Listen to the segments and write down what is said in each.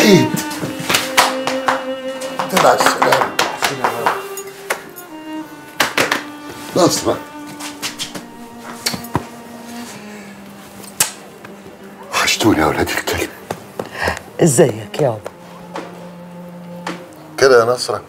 سيد تبع السلامة نصرة وحشتوني يا ولاد الكلب ازيك يابا كده يا نصرة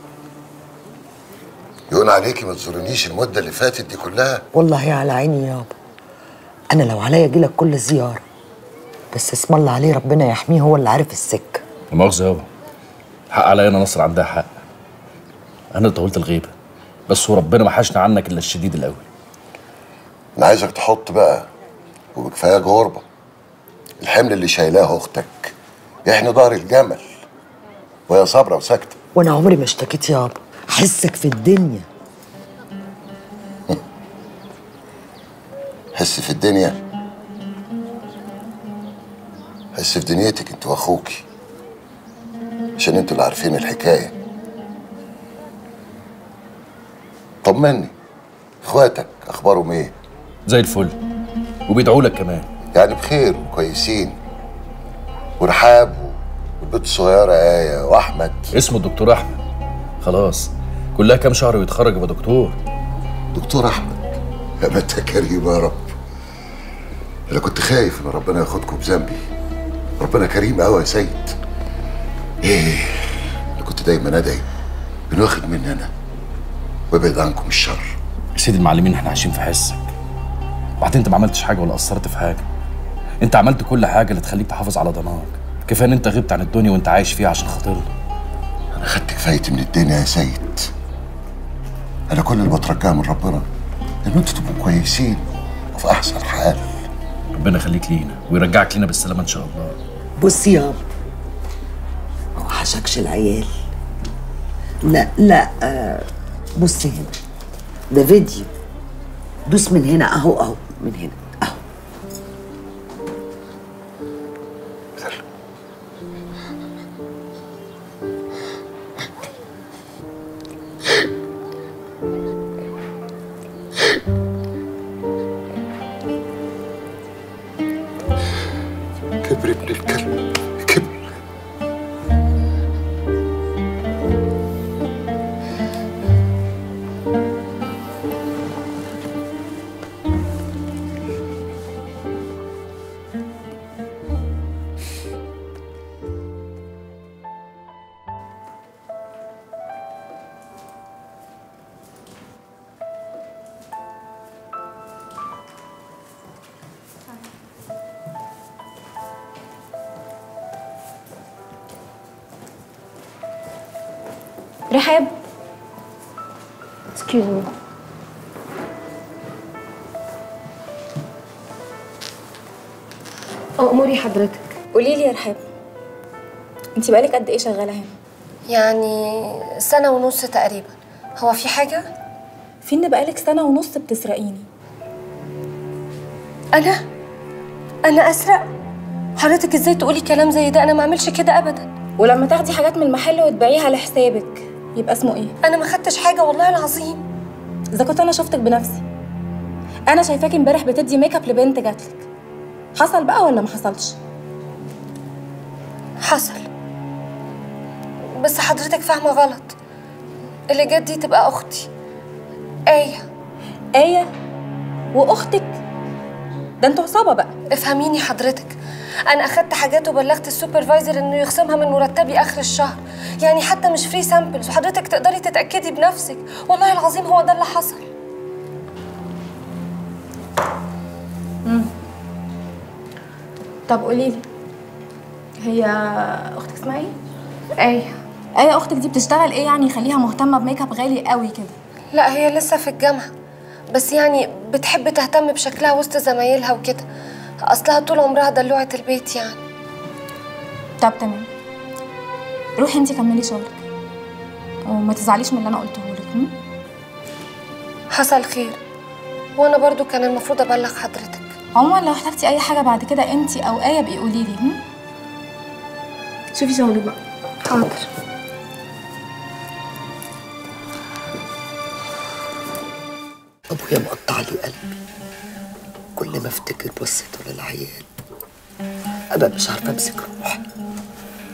يقول عليكي ما تزورنيش المدة اللي فاتت دي كلها والله على عيني يابا انا لو عليا اجيلك كل زياره بس اسم الله عليه ربنا يحميه هو اللي عارف السكه لا مؤاخذة يابا حق عليا انا نصر عندها حق انا اللي طولت الغيبة بس وربنا ما حاشنا عنك الا الشديد القوي أنا عايزك تحط بقى وبكفاية غربة الحمل اللي شايلاه أختك يحني ظهر الجمل وهي صابرة وساكتة وانا عمري ما اشتكيت يابا حسك في الدنيا حس في الدنيا حس في دنيتك انت واخوكي عشان انتوا اللي عارفين الحكايه طمني اخواتك اخبارهم ايه زي الفل وبيدعوا لك كمان يعني بخير وكويسين ورحاب والبنت الصغيره ايه واحمد اسمه الدكتور احمد خلاص كلها كام شهر ويتخرج يبقى دكتور دكتور احمد يا ما انت كريم يا رب انا كنت خايف ان ربنا ياخدكم بذنبي ربنا كريم قوي يا سيد ايه انا كنت دايما ادعي انه ياخد مني انا ويبعد عنكم الشر يا سيدي المعلمين احنا عايشين في حسك وبعدين انت ما عملتش حاجه ولا قصرت في حاجه انت عملت كل حاجه اللي تخليك تحافظ على ضناك كفايه ان انت غبت عن الدنيا وانت عايش فيها عشان خاطرنا انا خدت كفايتي من الدنيا يا سيد انا كل اللي بترجاه من ربنا ان انتوا تبقوا كويسين وفي احسن حال ربنا يخليك لينا ويرجعك لينا بالسلامه ان شاء الله بص يابا ما وحشكش العيال لا لا آه بص هنا ده فيديو دوس من هنا اهو اهو من هنا اهو كبر ابن الكلب كبر رحاب excuse me أموري حضرتك قولي لي يا رحاب انت بقالك قد ايه شغاله هنا يعني سنة ونص تقريبا هو في حاجة؟ في ان بقالك سنه ونص بتسرقيني أنا؟ أنا أسرق؟ حضرتك ازاي تقولي كلام زي ده أنا ما أعملش كده أبدا ولما تاخدي حاجات من المحل وتبيعيها لحسابك يبقى اسمه ايه أنا ما خدتش حاجة والله العظيم اذا كنت انا شفتك بنفسي انا شايفاكي امبارح بتدي ميك اب لبنت جاتلك حصل بقى ولا ما حصلش حصل بس حضرتك فاهمة غلط اللي جت دي تبقى أختي آية ايه واختك ده انتوا عصابه بقى افهميني حضرتك انا اخدت حاجات وبلغت السوبرفايزر انه يخصمها من مرتبي اخر الشهر يعني حتى مش فري سامبلز وحضرتك تقدري تتاكدي بنفسك والله العظيم هو ده اللي حصل طب قولي لي هي اختك اسمها ايه ايه ايه اختك دي بتشتغل ايه يعني يخليها مهتمه بميك اب غالي قوي كده لا هي لسه في الجامعه بس يعني بتحب تهتم بشكلها وسط زمايلها وكده اصلها طول عمرها دلوعه البيت يعني طب تمام روحي انتي كملي شغلك وما تزعليش من اللي انا قلته لك هم؟ حصل خير وانا برضو كان المفروض ابلغ حضرتك عموما لو احتجتي اي حاجه بعد كده انتي او ايه بقي قولي لي هم؟ شوفي شغلك بقى حاضر ابويا مقطع لي قلبي كل ما افتكر بصيته للعيال ابقى مش عارفه امسك روحي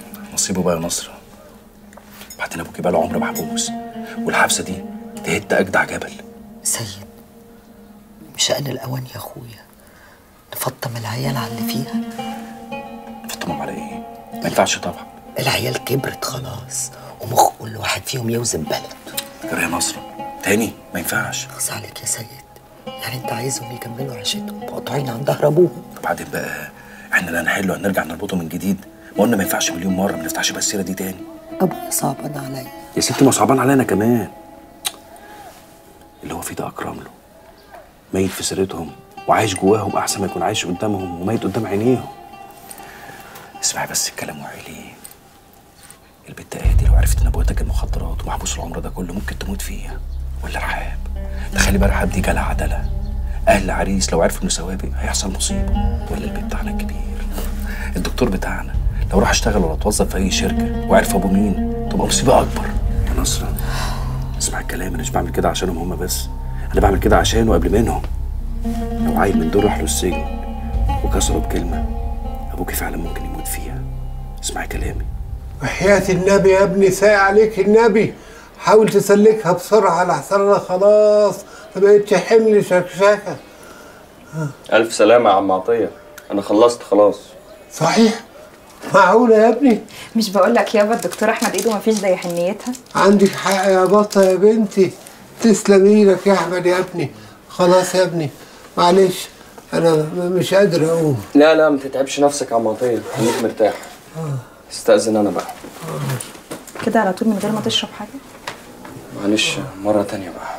نصيبه بقى يا نصر بعدين ابوكي بقى له عمر محبوس والحبسه دي تهد اجدع جبل سيد مش آن الأوان يا أخويا نفطم العيال على اللي فيها فطمهم على ايه؟ ما ينفعش طبعا العيال كبرت خلاص ومخ كل واحد فيهم يوزن بلد فاكر يا نصر تاني ما ينفعش خص عليك يا سيد يعني انت عايزهم يكملوا عيشتهم مقطوعين عن ظهر ابوهم وبعدين بقى احنا لا نحله هنرجع نربطه من جديد ما قلنا ما ينفعش مليون مره ما نفتحش بقى السيره دي تاني ابويا صعبان عليا يا ستي ما صعبان علينا كمان اللي هو فيه ده اكرم له ميت في سيرتهم وعايش جواهم احسن ما يكون عايش قدامهم وميت قدام عينيهم اسمعي بس الكلام وعيليه البت اهدي لو عرفت ان ابوها تاجر مخدرات ومحبوس العمر ده كله ممكن تموت فيها ولا رحاب تخلي بقى رحاب دي جالها عدله اهل العريس لو عرفوا انه سوابق هيحصل مصيبه ولا البيت بتاعنا الكبير الدكتور بتاعنا لو راح اشتغل ولا اتوظف في اي شركه وعرف ابو مين تبقى مصيبه اكبر يا نصر اسمع الكلام انا مش بعمل كده عشانهم هم بس انا بعمل كده عشانه قبل منهم لو عيل من دول راح له السجن وكسره بكلمه ابوكي فعلا ممكن يموت فيها اسمعي كلامي وحياة النبي يا ابني ساء عليك النبي حاول تسلكها بسرعة لحسن أنا خلاص ما بقتش حمل شكشكة ألف سلامة يا عم عطية أنا خلصت خلاص صحيح معقولة يا ابني مش بقول لك يابا الدكتور احمد ايده مفيش زي حنيتها عندك حق يا بطة يا بنتي تسلم ايدك يا أحمد يا ابني خلاص يا ابني معلش أنا م- مش قادر أقوم لا لا ما تتعبش نفسك يا عم عطية خليك مرتاح استأذن أنا بقى كده على طول من غير ما تشرب حاجه معلش مرة تانية بقى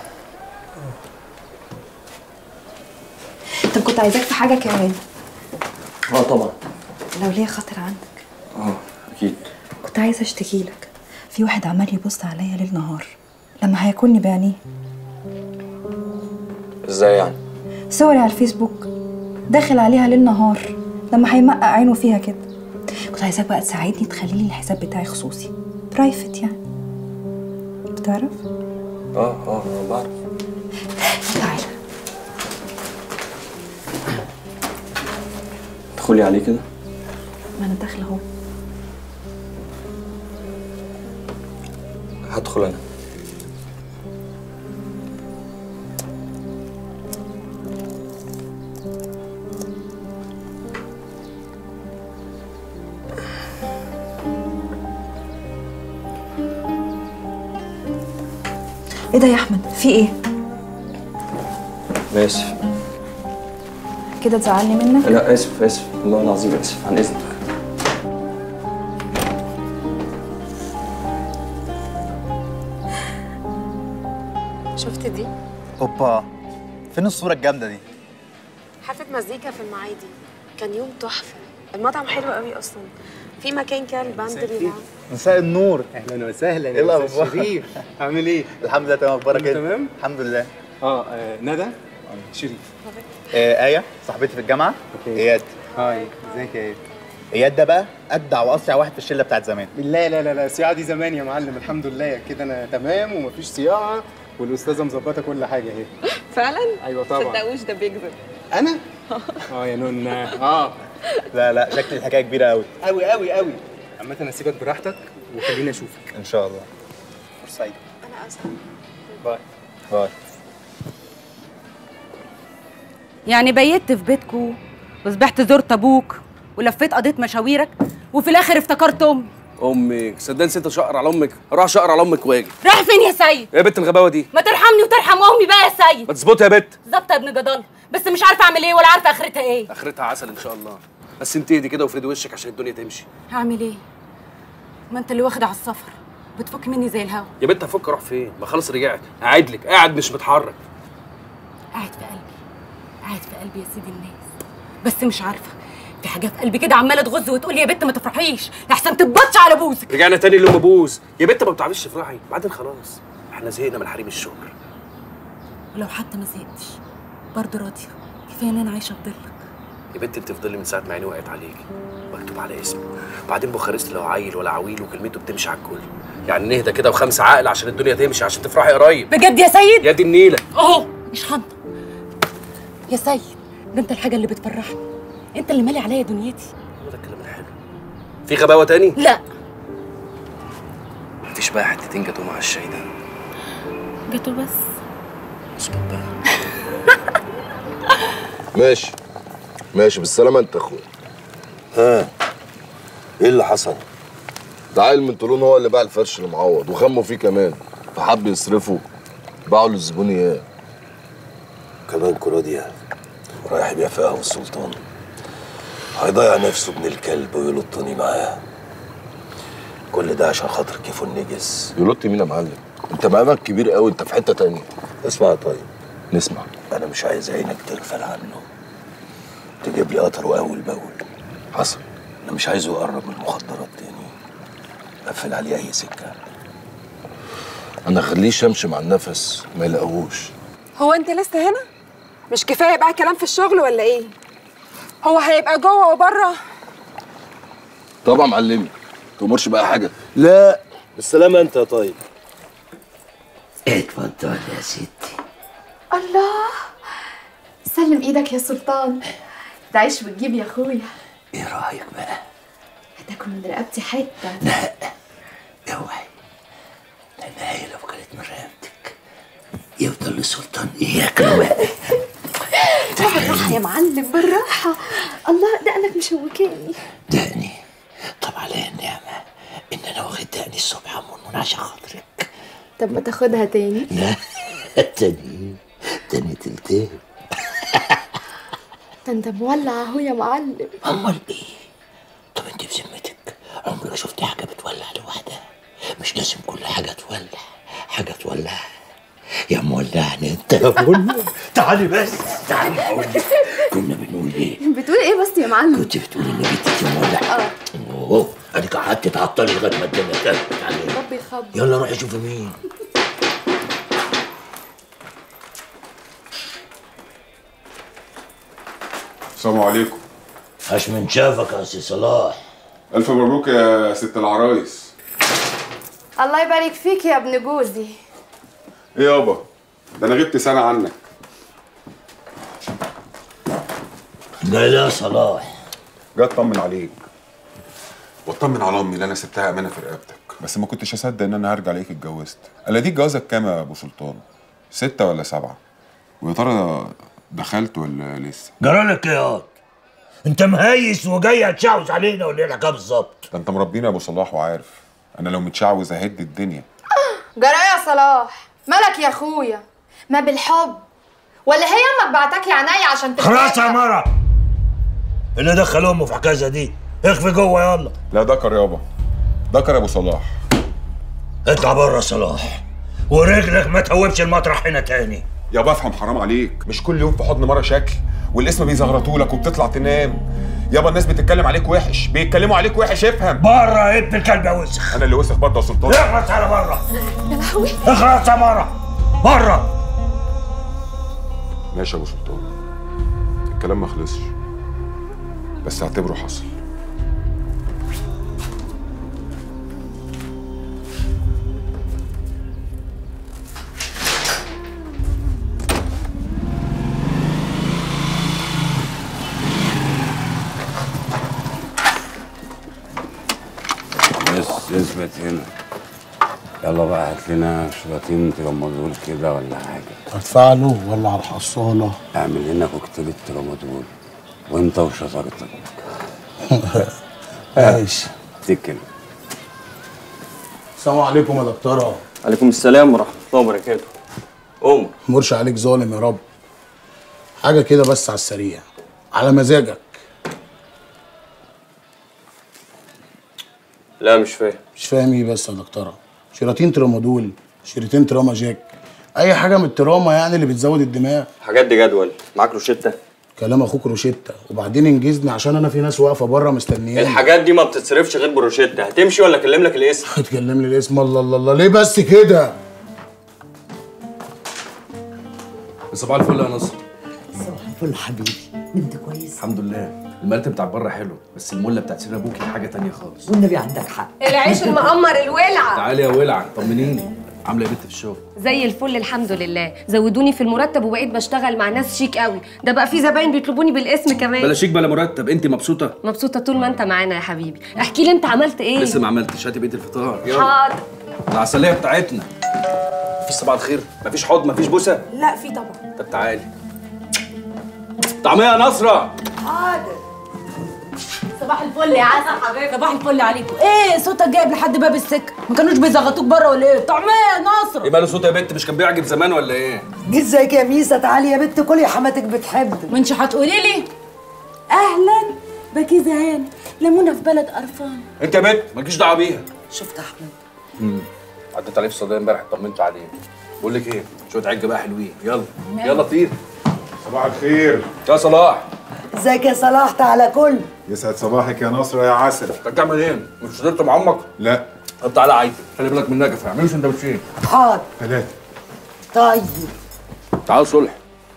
طب كنت عايزاك في حاجه كمان اه طبعا لو ليا خاطر عندك اه أكيد كنت عايزه اشتكي لك في واحد عمال يبص عليا ليل نهار لما هياكلني بعينيه إزاي يعني؟ صوري على الفيسبوك داخل عليها ليل نهار لما هيمقق عينه فيها كده كنت عايزاك بقى تساعدني تخلي لي الحساب بتاعي خصوصي برايفت يعني بتعرف اه اه آه، بعرف تعالى ادخلي عليه كده ما انا داخله اهو هدخل أنا ايه ده يا احمد في ايه أنا آسف كده تزعلني منك لا آسف آسف والله العظيم آسف عن إذنك شفت دي؟ اوبا فين الصورة الجامدة دي؟ حفلة مزيكا في المعادي كان يوم تحفة المطعم حلو قوي أصلا في مكان كده الباند بيلعب مساء النور اهلا وسهلا ايه الأخبار؟ أستاذ شريف عامل ايه؟ الحمد لله تمام اخبارك كله ايه؟ تمام؟ الحمد لله اه آه، ندى شريف آه آية صاحبتي في الجامعة أوكي. اياد هاي ازيك يا ايه؟ اياد ده بقى اجدع واسرع واحد في الشلة بتاعت زمان لا لا لا لا الصياعة دي زمان يا معلم الحمد لله كده انا تمام ومفيش صياعة والاستاذة مظبطة كل حاجة اهي فعلا؟ ايوه طبعا صدقوش ده بيكذب انا؟ اه يا نونا اه لا لا شكل الحكاية كبيرة قوي قوي قوي قوي عامة اسيبك براحتك وخليني اشوفك ان شاء الله فرصة سعيدة أنا أسف باي باي يعني بيت في بيتكو وسبحت زرت ابوك ولفيت قضيت مشاويرك وفي الاخر افتكرت امي امك صدقني نسيت اشقر على امك اروح اشقر على امك واجي رايح فين يا سيد ايه يا بنت الغباوه دي ما ترحمني وترحم امي بقى يا سيد ما تظبطي يا بت ظبط يا ابن جدال بس مش عارفه اعمل ايه ولا عارفه اخرتها ايه اخرتها عسل ان شاء الله بس انت اهدي كده وافردي وشك عشان الدنيا تمشي هعمل ايه ما انت اللي واخد على السفر بتفك مني زي الهوا يا بنت هفك اروح فين ما خلاص رجعت قاعد لك قاعد مش متحرك قاعد في قلبي قاعد في قلبي يا سيدي الناس بس مش عارفه في حاجه في قلبي كده عماله تغز وتقول لي يا بنت ما تفرحيش لحسن تبطش على بوزك رجعنا تاني لام بوز يا بنت ما بتعرفيش تفرحي بعدين خلاص احنا زهقنا من حريم الشغل ولو حتى ما زهقتش برضه راضيه كفايه ان انا عايشه في ضلك يا بنت انت تفضلي من ساعه ما عيني وقعت عليكي مكتوب على اسمي وبعدين بوخارست لو عيل ولا عويل وكلمته بتمشي على الكل يعني نهدى كده وخمسه عقل عشان الدنيا تمشي عشان تفرحي قريب بجد يا سيد يا دي النيله اهو مش هنطق يا سيد ده انت الحاجه اللي بتفرحني انت اللي مالي عليا دنيتي هو ده الكلام الحلو في غباوه تاني لا مفيش بقى حتتين جاتوه مع الشاي ده جاتو بس اظبط بقى ماشي ماشي بالسلامة انت اخويا ها ايه اللي حصل؟ ده عيل من طولون هو اللي باع الفرش المعوض وخموا فيه كمان فحب يصرفه باعوا للزبون اياه كمان كروديا رايح يبيع في قهوة السلطان هيضيع نفسه ابن الكلب ويلطني معاه كل ده عشان خاطر كيفه النجس يلط مين يا معلم؟ انت مقامك كبير قوي انت في حتة تانية اسمع طيب نسمع انا مش عايز عينك تغفل عنه تجيب لي قطره اول باول حصل انا مش عايزه يقرب من المخدرات تاني قفل عليه اي سكه انا اخليه يمشي مع النفس ما يلاقوهوش هو انت لسه هنا مش كفايه بقى كلام في الشغل ولا ايه هو هيبقى جوه وبره طبعا معلمي تأمرش بقى حاجة لا بالسلامة انت يا طيب اتفضل يا ستي الله سلم ايدك يا سلطان تعيش وتجيب يا اخويا ايه رايك بقى هتاكل من رقبتي حته لا اوعي لان هي لو كانت من رقبتك يفضل السلطان ياكله بقى بالراحه يا معلم بالراحه الله دقنك مشوكاني دقني طب عليا النعمه ان انا واخد دقني الصبح منون عشان خاطرك طب ما تاخدها تاني لا تاني تاني تلتين ده انت مولع اهو يا معلم امال ايه طب انت بذمتك عمرك شفت حاجه بتولع لوحدها مش لازم كل حاجه تولع حاجه تولع يا مولعني انت يا مولع تعالي بس تعالي اقول لك كنا بنقول ايه بتقول ايه بس يا معلم كنت بتقولي ان بنتك مولع اه اوه اديك قعدت تعطلي لغايه ما الدنيا تهدى تعالي ربي يخبر يلا روحي شوفي مين السلام عليكم عاش من شافك يا سي صلاح الف مبروك يا ست العرايس الله يبارك فيك يا ابن جوزي ايه يابا ده انا غبت سنه عنك جاي يا صلاح جاي اطمن عليك واطمن على امي اللي انا سبتها امانه في رقبتك بس ما كنتش اصدق ان انا هرجع الاقيك اتجوزت الا دي جوازك كام يا ابو سلطان ستة ولا سبعة ويا ترى دخلت ولا لسه جرالك ايه ياض انت مهيس وجاي هتشعوذ علينا ولا ايه الحكايه بالظبط ده انت مربينا يا ابو صلاح وعارف انا لو متشعوذ اهد الدنيا جرى يا صلاح مالك يا اخويا ما بالحب ولا هي امك بعتك يا عينيا عشان خلاص يا مرة اللي دخل امه في حكايه دي اخفي جوه يلا لا دكر يابا دكر يا ابو صلاح اطلع بره يا صلاح ورجلك ما توبش المطرح هنا تاني يابا افهم حرام عليك مش كل يوم في حضن مره شكل والاسم بيزغرطوا لك وبتطلع تنام يابا الناس بتتكلم عليك وحش بيتكلموا عليك وحش افهم بره يا ابن الكلب يا وسخ انا اللي وسخ برضه يا سلطان اخلص على بره يا لهوي اخلص يا مرة بره ماشي يا ابو سلطان الكلام ما خلصش بس اعتبره حصل بس اثبت هنا يلا بقى هات لنا شراطين ترامادول كده ولا حاجة ادفع له ولا على الحصالة اعمل لنا كوكتيل الترامادول وانت وشطارتك ماشي اتكل السلام عليكم يا دكتورة عليكم السلام ورحمة الله وبركاته قوم مرش عليك ظالم يا رب حاجة كده بس على السريع على مزاجك لا مش فاهم مش فاهم ايه بس يا دكتورة شيراتين ترامادول شريطين تراما جاك اي حاجة من التراما يعني اللي بتزود الدماغ حاجات دي جدول معاك روشتة كلام اخوك روشيتا وبعدين انجزني عشان انا في ناس واقفه بره مستنياني الحاجات دي ما بتتصرفش غير بروشتة هتمشي ولا اكلم لك الاسم هتكلم لي الاسم الله الله الله ليه بس كده صباح الفل يا نصر صباح الفل حبيبي انت كويس الحمد لله المرتب بتاع بره حلو بس المله بتاعت سيدنا ابوكي حاجه تانية خالص والنبي عندك حق العيش المقمر الولعه تعالي يا ولع طمنيني عامله ايه بنت في الشغل زي الفل الحمد لله زودوني في المرتب وبقيت بشتغل مع ناس شيك قوي ده بقى في زباين بيطلبوني بالاسم كمان بلا شيك بلا مرتب انت مبسوطه مبسوطه طول ما انت معانا يا حبيبي احكي لي انت عملت ايه لسه ما عملتش هاتي بقيه الفطار يلا حاضر العسليه بتاعتنا مفيش صباح الخير مفيش حضن مفيش بوسه لا في طبعا طب تعالي طعميه يا نصره حاضر صباح الفل يا عسل حبيبي صباح الفل عليكم ايه صوتك جايب لحد باب السكه ما كانوش بيزغطوك بره ولا ايه طعميه يا نصر ايه ماله صوت يا بنت مش كان بيعجب زمان ولا ايه جيت زيك يا ميسة تعالي يا بنت كلي حماتك بتحب وانت هتقولي لي اهلا بكيزه هاني لمونه في بلد قرفان انت يا بنت مالكيش دعوه بيها شفت احمد امم عديت عليه في الصيدليه امبارح اطمنت عليه بقول لك ايه شويه عجه بقى حلوين يلا يلا طير صباح الخير يا صلاح ازيك يا صلاح تعالى كل يسعد صباحك يا نصر يا عسل انت بتعمل ايه؟ مش فضلت مع امك؟ لا طب تعالى عايزك خلي بالك من نجفه اعملوا سندوتشين حاضر ثلاثة طيب تعالوا صلح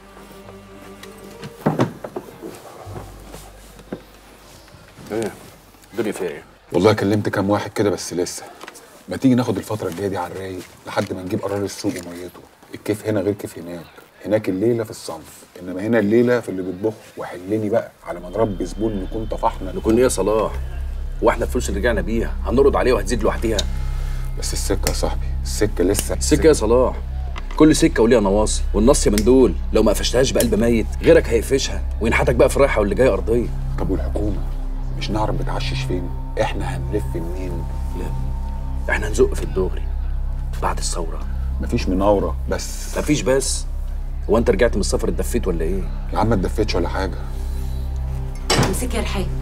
ايه الدنيا فيها ايه؟ والله كلمت كام واحد كده بس لسه ما تيجي ناخد الفترة الجاية دي على الرايق لحد ما نجيب قرار السوق وميته الكيف هنا غير كيف هناك هناك الليلة في الصنف انما هنا الليلة في اللي بيطبخ وحلني بقى على ما نربي زبون نكون طفحنا نكون ايه يا صلاح؟ هو احنا الفلوس اللي رجعنا بيها هنرد عليها وهتزيد لوحديها بس السكة يا صاحبي السكة لسه السكه يا صلاح كل سكه وليها نواصي والنص من دول لو ما قفشتهاش بقلب ميت غيرك هيقفشها وينحتك بقى في الرايحه واللي جايه ارضيه طب والحكومة مش نعرف بتعشش فين احنا هنلف منين لا احنا هنزق في الدغري بعد الثوره مفيش مناورة بس مفيش بس هو انت رجعت من السفر اتدفيت ولا ايه؟ يا عم ما اتدفتش ولا حاجة امسكي يا رحاب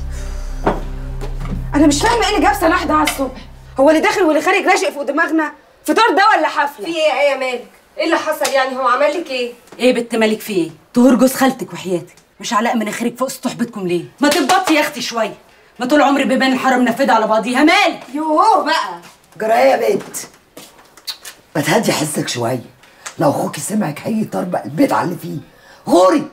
انا مش فاهمه ايه اللي جاب صلاح ده على الصبح هو اللي داخل واللي خارج راشق فوق دماغنا فطار ده ولا حفله في ايه ايه يا مالك؟ ايه اللي حصل يعني هو عمل لك ايه؟ ايه بنت مالك في ايه طهور جوز خالتك وحياتك مش علاء مناخيرك فوق سطوح بيتكم ليه ما تبطي يا اختي شويه ما طول عمري بيبان الحاره منفذه على بعضيها مالك يوه بقى جرايه يا بنت ما تهدي حسك شويه لو اخوكي سمعك هيطربق البيت على اللي فيه غوري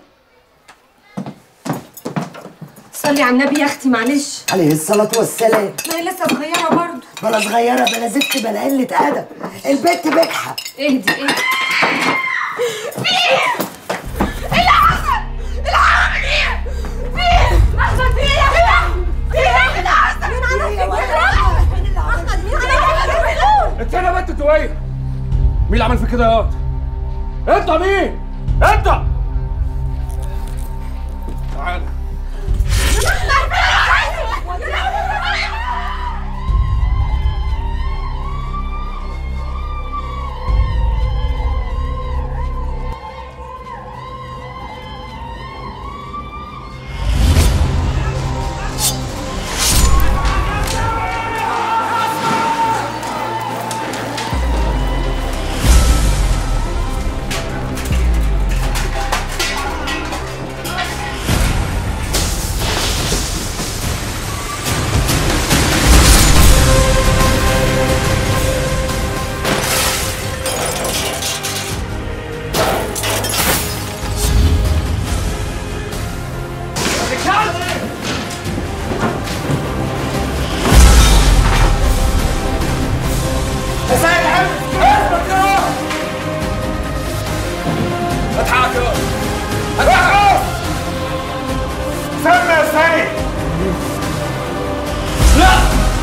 صلي على النبي يا اختي معلش عليه الصلاه والسلام ما هي لسه صغيره برضه بلا صغيره بلا زفت بلا قله ادب البنت بجحه اهدي اهدي انت انا بنت تويه مين اللي عمل في كده يا واد؟ انت مين؟ انت تعال اضحك اضحك سمى يا سيد لا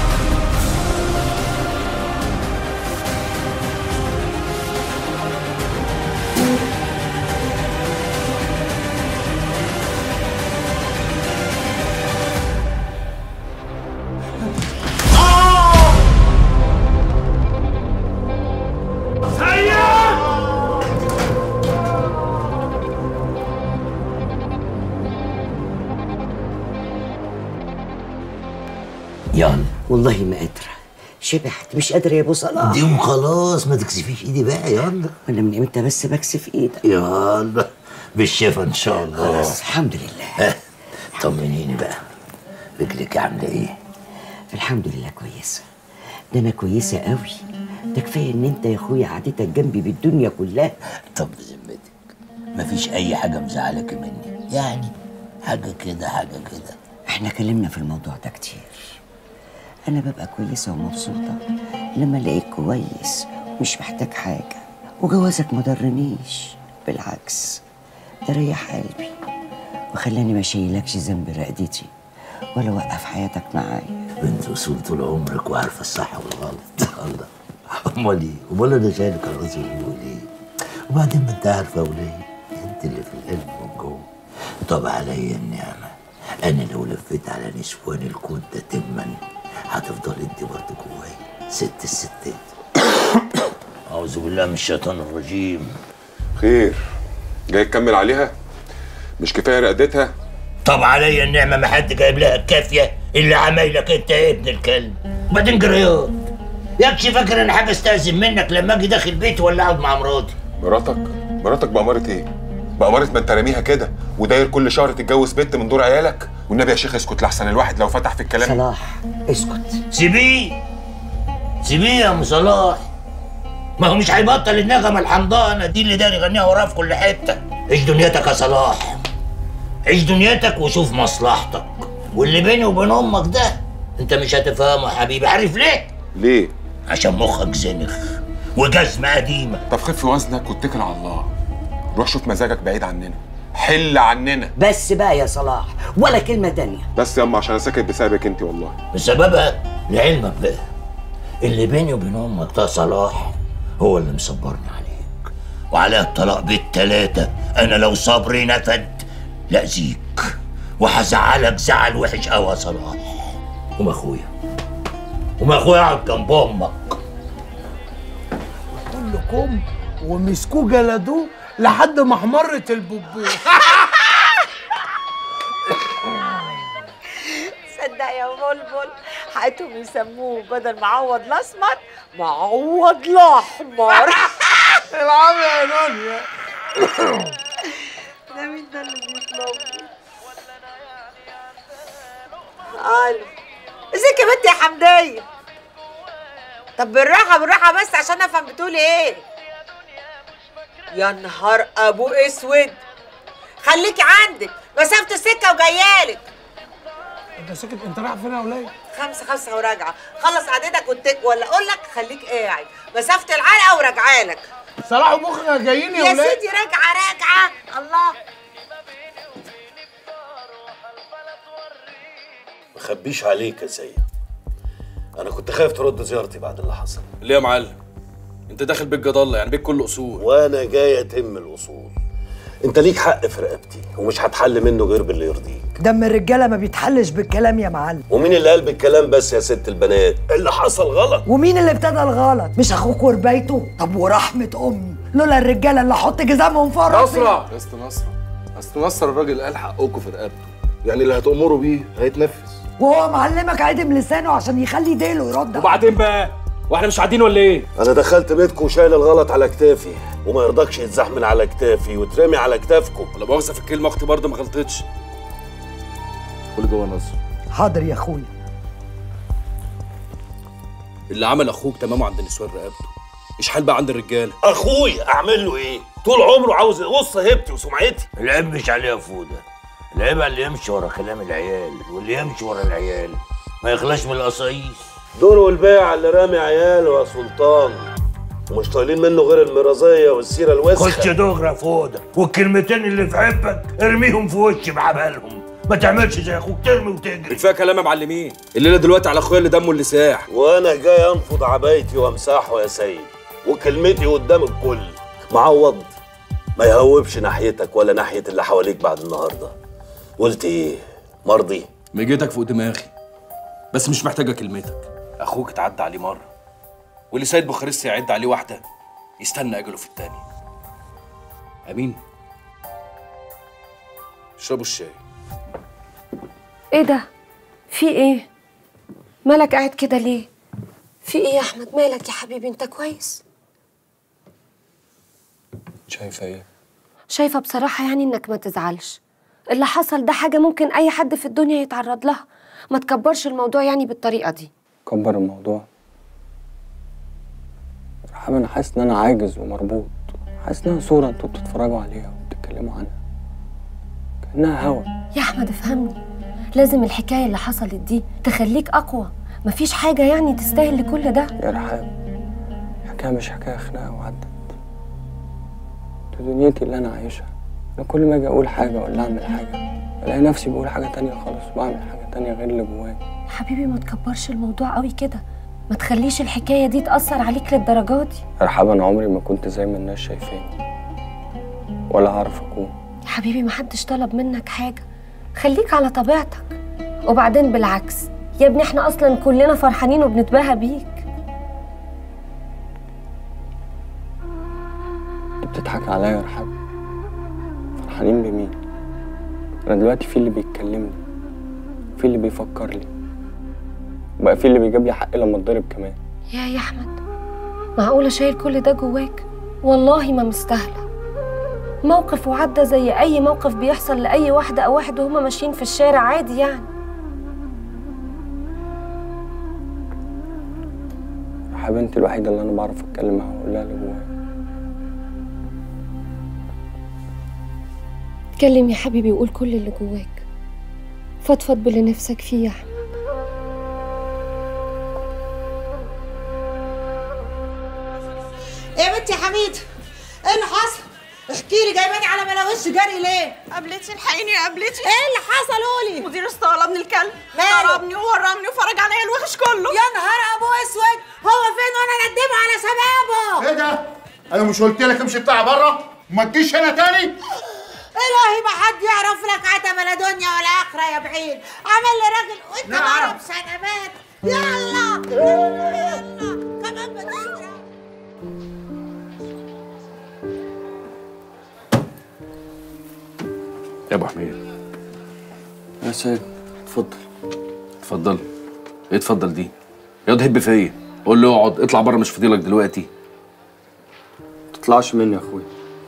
يلا والله ما قادره شبعت مش قادره يا ابو صلاح دي وخلاص ما تكسفيش ايدي بقى يلا انا من امتى بس بكسف ايدك يلا بالشفا ان شاء الله خلاص الحمد لله ها طمنيني بقى رجلك عامله ايه الحمد لله كويسه ده انا كويسه قوي ده كفايه ان انت يا اخويا قعدتك جنبي بالدنيا كلها طب بذمتك مفيش اي حاجه مزعلك مني يعني حاجه كده حاجه كده احنا اتكلمنا في الموضوع ده كتير انا ببقى كويسه ومبسوطه لما الاقيك كويس ومش محتاج حاجه وجوازك ما ضرنيش بالعكس ده ريح قلبي وخلاني ما شايلكش ذنب رقدتي ولا وقف حياتك معايا بنت اصول طول عمرك وعارفه الصح والغلط الله امال ايه؟ امال انا شايلك على راسي وبقول ايه؟ وبعدين ما انت عارفه يا وليه انت اللي في القلب من جوه طب عليا النعمه انا لو لفيت على نسوان الكون ده تما هتفضل انت برضه جوايا ست الستات اعوذ بالله من الشيطان الرجيم خير جاي تكمل عليها مش كفايه رقدتها طب عليا النعمه ما حد جايب لها الكافيه اللي عمايلك انت يا ابن الكلب وبعدين جريات يكشي فاكر انا حاجه استاذن منك لما اجي داخل بيتي ولا اقعد مع مراتي مراتك مراتك بأمارة ايه بأمارة ما انت راميها كده وداير كل شهر تتجوز بنت من دور عيالك والنبي يا شيخ اسكت لحسن الواحد لو فتح في الكلام صلاح اسكت سيبيه سيبيه يا ام صلاح ما هو مش هيبطل النغمه الحمضانه دي اللي داير يغنيها وراه في كل حته عيش دنيتك يا صلاح عيش دنيتك وشوف مصلحتك واللي بيني وبين امك ده انت مش هتفهمه يا حبيبي عارف ليه ليه عشان مخك زنخ وجزمه قديمه طب خف وزنك واتكل على الله روح شوف مزاجك بعيد عننا حل عننا بس بقى يا صلاح ولا كلمه تانية بس يا اما عشان انا ساكت بسببك انت والله بسببها لعلمك بقى اللي بيني وبين امك ده صلاح هو اللي مصبرني عليك وعلى الطلاق بالتلاتة انا لو صبري نفد لاذيك وهزعلك زعل وحش قوي يا صلاح وما اخويا وما اخويا اقعد جنب امك كلكم ومسكوه جلدوه لحد ما احمرت البوبو صدق يا بلبل حقتهم يسموه بدل معوض الاسمر معوض الاحمر العب يا دنيا ده مين ده اللي بيطلبني الو ازيك يا بنت يا حمديه طب بالراحه بالراحه بس عشان افهم بتقولي ايه يا نهار ابو اسود خليكي عندك مسافه السكه وجايالك انت ساكت انت رايح فين يا وليه؟ خمسة خمسة وراجعة خلص قعدتك وت... ولا أقول لك خليك قاعد مسافة العلقة وراجعة لك صلاح ومخك جايين يا يا وليه؟ سيدي راجعة راجعة الله ما اخبيش عليك يا سيد انا كنت خايف ترد زيارتي بعد اللي حصل ليه يا معلم انت داخل بيت جد الله يعني بيت كله اصول وانا جاي اتم الاصول انت ليك حق في رقبتي ومش هتحل منه غير باللي يرضيك دم الرجالة ما بيتحلش بالكلام يا معلم ومين اللي قال بالكلام بس يا ست البنات اللي حصل غلط ومين اللي ابتدى الغلط مش اخوك وربايته طب ورحمة امي لولا الرجالة اللي احط جزامهم في راسي نصرة يا اسطى نصرة اصل نصر الراجل قال حقكم في رقبته يعني اللي هتأمروا بيه هيتنفذ وهو معلمك عدم لسانه عشان يخلي ديله يرد وبعدين بقى واحنا مش قاعدين ولا ايه انا دخلت بيتكم وشايل الغلط على كتافي وما يرضكش يتزحمل على كتافي وترمي على كتافكم ولا مؤاخذه في الكلمه اختي برضه ما غلطتش قول جوه نصر حاضر يا اخويا اللي عمل اخوك تمامه عند نسوان رقبته ايش حال بقى عند الرجاله اخويا اعمل له ايه طول عمره عاوز يقص هيبتي وسمعتي العيب مش عليه يا فوده العيب على اللي يمشي ورا كلام العيال واللي يمشي ورا العيال ما يخلاش من القصايص دور والبيع اللي رامي عياله يا سلطان ومش طايلين منه غير المرازيه والسيره الوسخه خش دغري يا فوده والكلمتين اللي في عبك ارميهم في وشي بعبالهم ما تعملش زي اخوك ترمي وتجري كفايه كلام يا معلمين الليله دلوقتي على اخويا اللي دمه اللي ساح وانا جاي انفض عبايتي وامسحه يا سيد وكلمتي قدام الكل معوض ما يهوبش ناحيتك ولا ناحيه اللي حواليك بعد النهارده قلت ايه مرضي مجيتك فوق دماغي بس مش محتاجه كلمتك اخوك اتعدى عليه مره واللي سيد بوخارست يعد عليه واحده يستنى اجله في التاني امين اشربوا الشاي ايه ده في ايه مالك قاعد كده ليه في ايه يا احمد مالك يا حبيبي انت كويس شايفه ايه شايفه بصراحه يعني انك ما تزعلش اللي حصل ده حاجه ممكن اي حد في الدنيا يتعرض لها ما تكبرش الموضوع يعني بالطريقه دي كبر الموضوع رحاب انا حاسس ان انا عاجز ومربوط حاسس انها صوره انتوا بتتفرجوا عليها وبتتكلموا عنها كانها هوا يا احمد افهمني لازم الحكايه اللي حصلت دي تخليك اقوى مفيش حاجه يعني تستاهل لكل ده يا رحاب الحكايه مش حكايه خناقه وعدت دي دنيتي اللي انا عايشها انا كل ما اجي اقول حاجه ولا اعمل حاجه الاقي نفسي بقول حاجه تانية خالص وبعمل حاجه تانية غير اللي جوايا يا حبيبي ما تكبرش الموضوع قوي كده ما تخليش الحكايه دي تاثر عليك للدرجه دي يا رحاب انا عمري ما كنت زي ما الناس شايفاني ولا هعرف اكون يا حبيبي محدش طلب منك حاجه خليك على طبيعتك وبعدين بالعكس يا ابني احنا اصلا كلنا فرحانين وبنتباهى بيك انت بتضحك عليا يا رحاب فرحانين بمين انا دلوقتي في اللي بيتكلمني في اللي بيفكر لي بقى في اللي بيجيب لي حقي لما اتضرب كمان يا يا احمد معقوله شايل كل ده جواك والله ما مستاهله موقف وعدى زي اي موقف بيحصل لاي واحده او واحد وهما ماشيين في الشارع عادي يعني رحاب انت الوحيده اللي انا بعرف اتكلم معاها واقول لها اللي جوايا اتكلم يا حبيبي وقول كل اللي جواك فضفض باللي نفسك فيه يا احمد ايه يا بنتي يا حميد ايه اللي حصل احكي لي جايباني على ملاوش جري ليه قابلتي الحقيني يا قابلتي ايه اللي حصل قولي مدير الصاله ابن الكلب ماله؟ ضربني وورمني وفرج عليا الوحش كله يا نهار ابو اسود هو فين وانا ندمه على شبابه ايه ده؟ انا مش قلت لك امشي بتاع بره؟ ما تجيش هنا تاني؟ الهي ما حد يعرف لك عتبه لا دنيا ولا اخره يا بعيد عامل لي راجل وانت نعم. ضارب سنبات يلا يلا كمان بتضرب يا ابو حميد يا سيد اتفضل اتفضل ايه اتفضل دي ياض هب فيا قول له اقعد اطلع بره مش فاضيلك دلوقتي تطلعش مني يا اخويا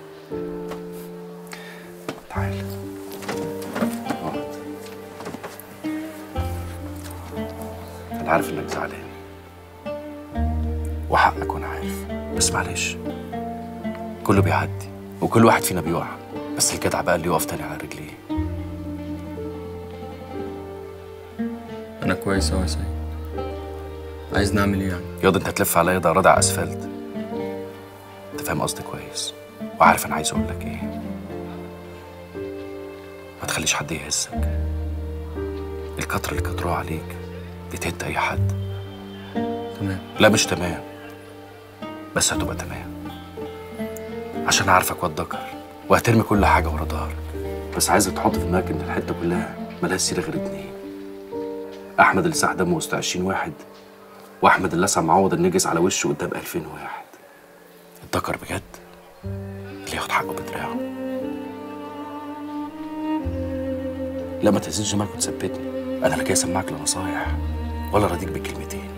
تعال اقعد انا عارف انك زعلان وحقك وانا عارف بس معلش كله بيعدي وكل واحد فينا بيقع بس الجدع بقى اللي يقف تاني على رجليه انا كويس اهو يا سيد عايز نعمل ايه يعني ياض انت هتلف عليا ده رادع اسفلت انت فاهم قصدي كويس وعارف انا عايز اقول لك ايه ما تخليش حد يهزك الكتر اللي كتروه عليك بتهد اي حد تمام لا مش تمام بس هتبقى تمام عشان اعرفك واتذكر وهترمي كل حاجه ورا ظهرك بس عايزك تحط في دماغك ان الحته كلها ملهاش سيره غير اتنين احمد اللي ساح دمه وسط 20 واحد واحمد اللي لسع معوض النجس على وشه قدام 2000 واحد اتذكر بجد اللي ياخد حقه بدراعه لا ما تهزش دماغك وتثبتني انا لا جاي اسمعك لا نصايح ولا راضيك بكلمتين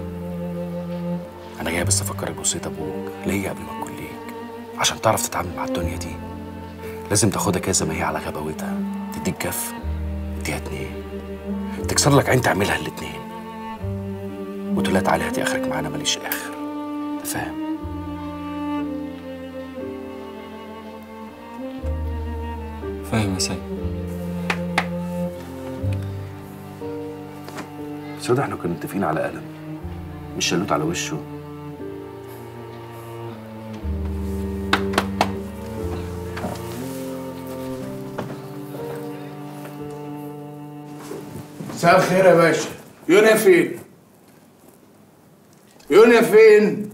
انا جاي بس افكرك بوصيه ابوك ليا قبل ما تكون ليك عشان تعرف تتعامل مع الدنيا دي لازم تاخدها كده زي ما هي على غباوتها تديك كف اديها اتنين تكسر لك عين تعملها الاتنين وتقول لها تعالي هاتي اخرك معانا ماليش اخر انت فاهم فاهم يا سيد بس ده احنا كنا متفقين على قلم مش شلوت على وشه مساء الخير يا باشا يونيا فين؟ يونيا فين؟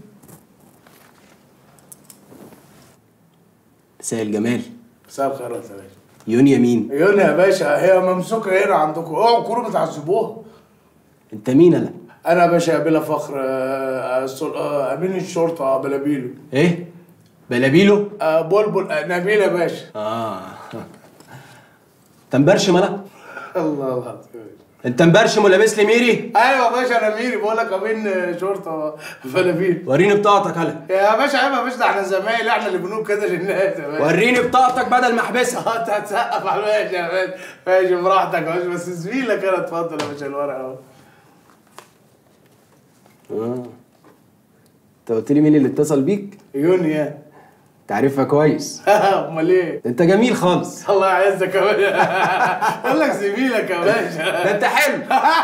مساء الجمال مساء الخير يا باشا يونيا مين؟ يونيا يا باشا هي ممسوكة هنا عندكم اوعوا تكونوا بتعذبوها انت مين انا؟ انا يا باشا بلا فخر آه، السل- آه، امين الشرطة بلابيلو ايه؟ بلابيلو؟ آه، بلبل آه، نبيل يا باشا اه انت مبرشم انا؟ الله العظيم انت مبرشم ولابس لي ميري؟ ايوه يا باشا انا ميري بقول لك امين آه، شرطة بلابيلو وريني بطاقتك هلا يا باشا عيب يا باشا ده احنا زمايل احنا اللي بنقول كده للناس يا باشا وريني بطاقتك بدل ما احبسها انت هتسقف على الباشا يا باشا ماشي براحتك يا باشا بس زميلك انا اتفضل يا باشا الورقه اهو اه انت قلت لي مين اللي اتصل بيك؟ يونيا تعرفها كويس امال ايه؟ انت جميل خالص الله يعزك يا باشا بقول لك زميلك يا باشا ده انت حلو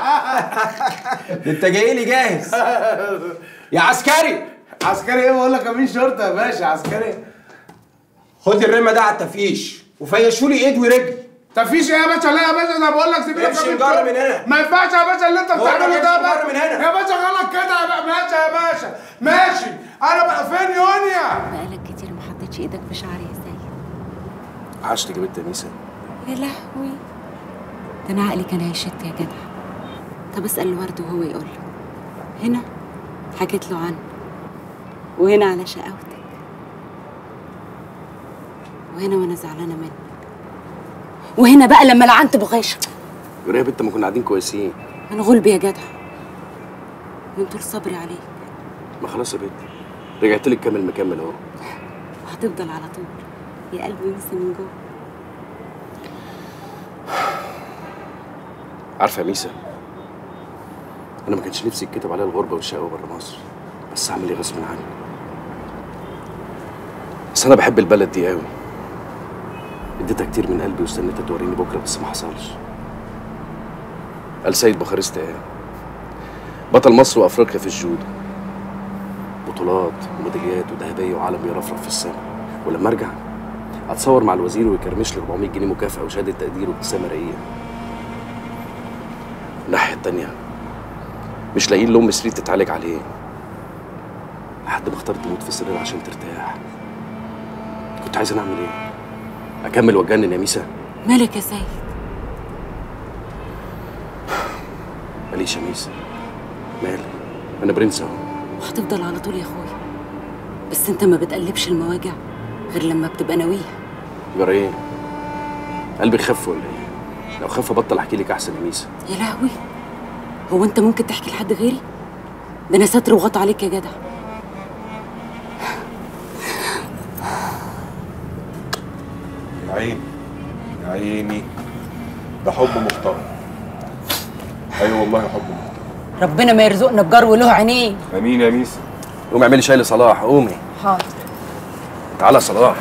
ده انت جاي لي جاهز يا عسكري عسكري ايه بقول لك امين شرطه يا باشا عسكري خد الرمه ده على التفيش وفيشوا لي ايد ورجل تفيش ايه يا باشا لا يا باشا انا بقول لك زميلك امشي أمين مجرة شرطة. من هنا. ما ينفعش يا باشا اللي انت بقول لك بتعمله امشي ده مجرة بقى من هنا. يا باشا غلط كده يا باشا ماشي يا باشا ماشي انا بقى فين يونيا بقالك كتير ما حطيتش ايدك في شعري يا سيد عشتك يا بنت يا ميسا يا لهوي ده انا عقلي كان هيشت يا جدع طب اسال الورد وهو يقول له هنا حكيت له عنه وهنا على شقاوتك وهنا وانا زعلانه منك وهنا بقى لما لعنت بغيشه يا يا بنت ما كنا قاعدين كويسين من غلبي يا جدع من طول صبري عليك ما خلاص يا بنت رجعت لك كامل مكمل اهو وهتفضل على طول يا قلبي لسه من جوه عارفه يا ميسا انا ما كانش نفسي يتكتب عليا الغربه والشقاوه بره مصر بس اعمل ايه غصب عني بس انا بحب البلد دي قوي اديتها كتير من قلبي واستنيتها توريني بكره بس ما حصلش قال سيد بوخارست ايه بطل مصر وافريقيا في الجودو بطولات وميداليات وذهبيه وعالم بيرفرف في السماء ولما ارجع اتصور مع الوزير ويكرمش لي 400 جنيه مكافاه وشهاده تقدير وابتسامه رقيقه الناحيه التانيه مش لاقيين لام سرير تتعالج عليه لحد ما اخترت تموت في السرير عشان ترتاح كنت عايز انا اعمل ايه اكمل واتجنن يا ميسا مالك يا سيد ماليش يا ميسا مالي انا برنس اهو وهتفضل على طول يا اخويا بس انت ما بتقلبش المواجع غير لما بتبقى ناويها جرى ايه قلبي خف ولا ايه لو خف بطل احكي لك احسن يا ميسا يا لهوي هو انت ممكن تحكي لحد غيري ده انا ستر وغطى عليك يا جدع يا عيني يا عيني ده حب محترم ايوه والله حب محترم ربنا ما يرزقنا بجار وله عينين امين يا ميسا قومي اعملي شاي لصلاح قومي حاضر تعالى يا صلاح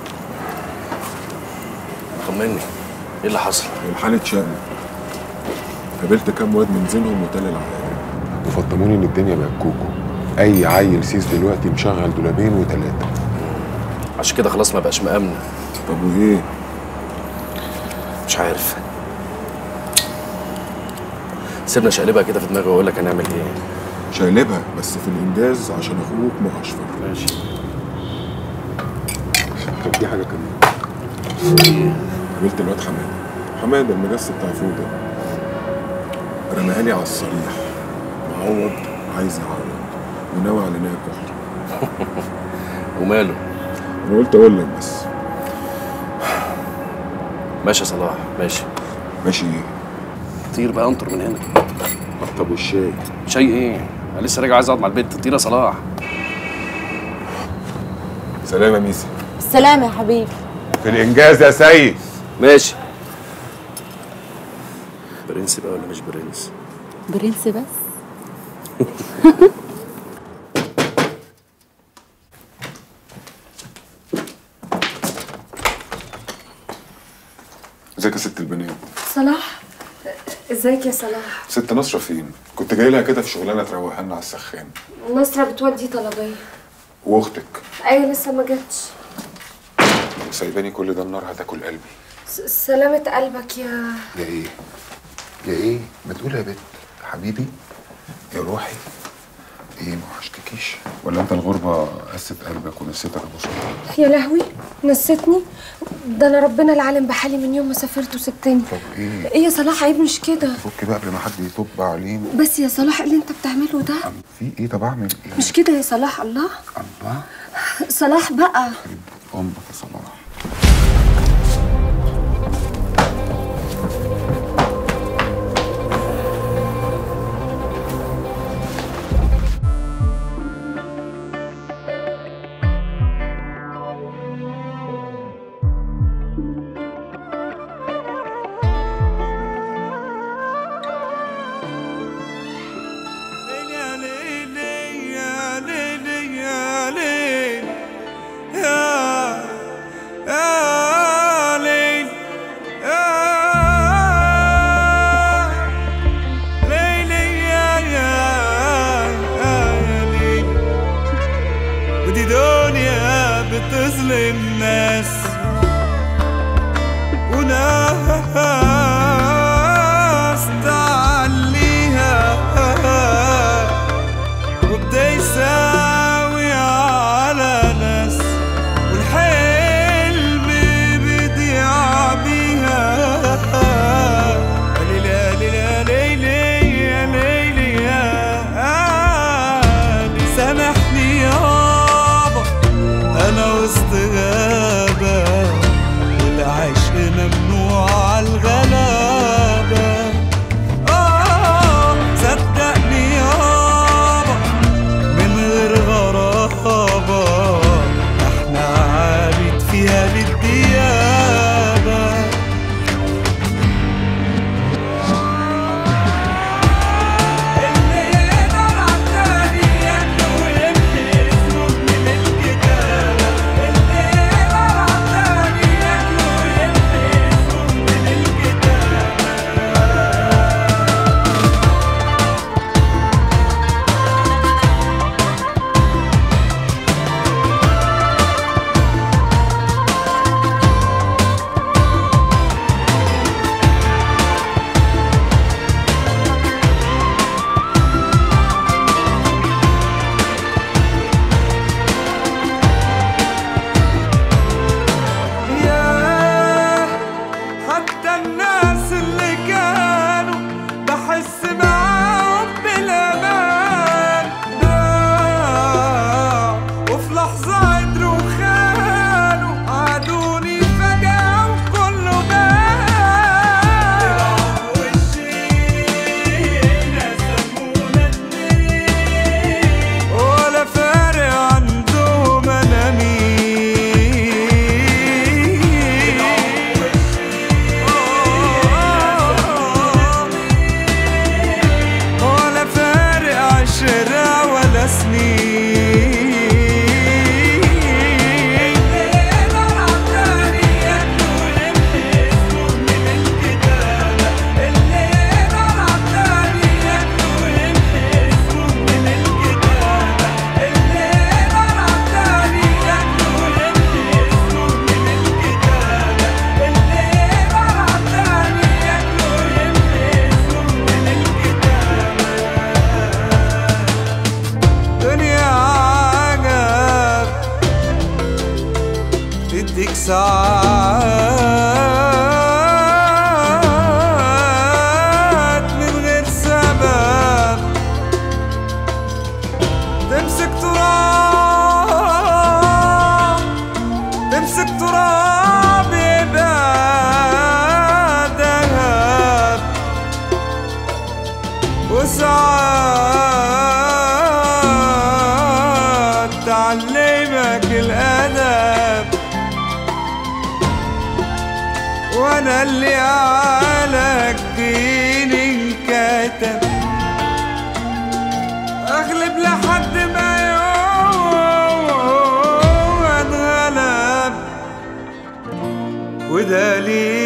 طمني ايه اللي حصل؟ الحالة شأن قابلت كام واد من زينهم وتل العيال وفطموني ان الدنيا بقت كوكو اي عيل سيس دلوقتي مشغل دولابين وتلاته عشان كده خلاص ما بقاش مأمنة طب وايه؟ مش عارف سيبنا شقلبها كده في دماغي واقول لك هنعمل ايه شقلبها بس في الانجاز عشان اخوك ما اشفر ماشي طب دي حاجه كمان قابلت الواد حماده حماده المجس بتاع فوده رماها لي على الصريح معوض عايز يعوض وناوي على انها كحل وماله انا قلت اقول لك بس ماشي يا صلاح ماشي ماشي ايه؟ طير بقى انطر من هنا طب والشاي شاي ايه انا لسه راجع عايز اقعد مع البنت طير يا صلاح سلام يا ميسي السلام يا حبيبي في الانجاز يا سيد ماشي برنس بقى ولا مش برنس برنس بس ازيك يا ست البنات صلاح ازيك يا صلاح ست نصرة فين؟ كنت جاي لها كده في شغلانه تروقها لنا على السخان نصرة بتودي طلبية واختك ايوه لسه ما جاتش سايباني كل ده النار هتاكل قلبي س- سلامة قلبك يا يا ايه؟ يا ايه؟ ما تقول يا بت حبيبي يا روحي ايه ما وحشتكيش ولا انت الغربه قست قلبك ونسيتك ابو سلطان يا لهوي نسيتني ده انا ربنا العالم بحالي من يوم ما سافرت وسبتني طب ايه؟ ايه يا صلاح عيب مش كده فك بقى قبل ما حد يطب علينا بس يا صلاح اللي انت بتعمله ده في ايه طب اعمل ايه؟ مش كده يا صلاح الله الله صلاح بقى امك يا صلاح ودي دنيا بتظلم ناس وناس تعليها وبدنيا وساعات من غير سبب تمسك تراب تمسك تراب يبقى دهب وساعات تعلمك الأدب وانا اللي على الدين انكتب اغلب لحد ما يوم اتغلب وده ليه